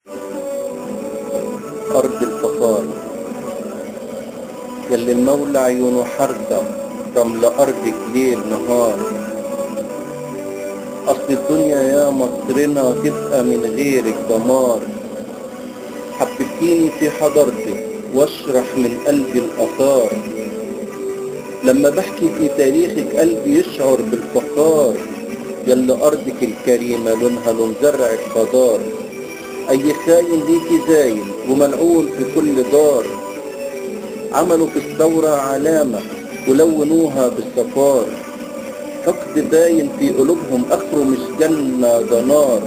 أرض الفخار يلي المولى عيونه حردة رمل أرضك ليل نهار أصل الدنيا يا مصرنا تبقى من غيرك دمار حببتيني في حضرتك واشرح من قلبي الآثار لما بحكي في تاريخك قلبي يشعر بالفخار يلي أرضك الكريمة لونها لون زرعك خضار أي خاين ليكي زاين وملعون في كل دار عملوا في الثورة علامة ولونوها بالصفار حقد باين في قلوبهم آخره مش جنة ده نار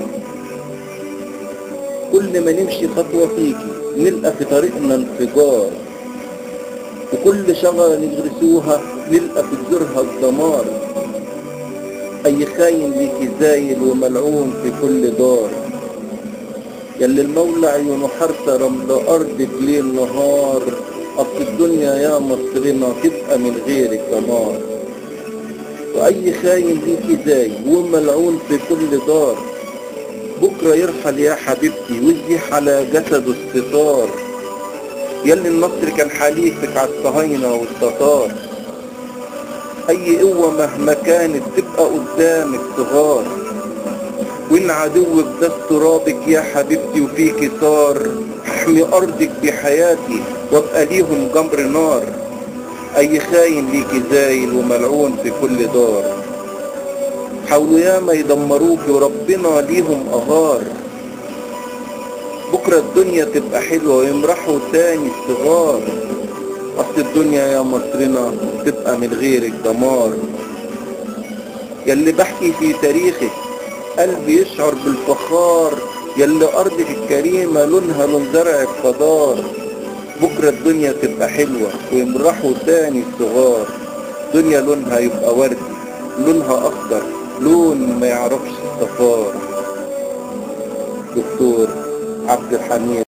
كل ما نمشي خطوة فيكي نلقى في طريقنا انفجار وكل شجرة نغرسوها نلقى في جذورها الدمار أي خاين ليكي زايل وملعون في كل دار يلي المولى عيونه حرسة رمل أرضك ليل نهار أصل الدنيا يا مصرنا تبقى من غيرك دمار وأي خاين ليكي زايل وملعون في كل دار بكرة يرحل يا حبيبتي ويزيح على جسده الستار يلي النصر كان حليفك على الصهاينة والتتار أي قوة مهما كانت تبقى قدامك صغار وإن عدوك ده ترابك يا حبيبتي وفيكي صار احمي أرضك بحياتي وابقى ليهم جمر نار أي خاين ليكي زايل وملعون في كل دار حاولوا ياما يدمروك وربنا ليهم أغار بكرة الدنيا تبقى حلوة ويمرحوا تاني الصغار أصل الدنيا يا مصرنا تبقى من غيرك دمار يلي بحكي في تاريخك قلبي يشعر بالفخار يلي أرضك الكريمة لونها لون زرعك خضار بكرة الدنيا تبقى حلوة ويمرحوا تاني الصغار دنيا لونها يبقى وردي لونها أخضر لون ما يعرفش الصفار دكتور عبد الحميد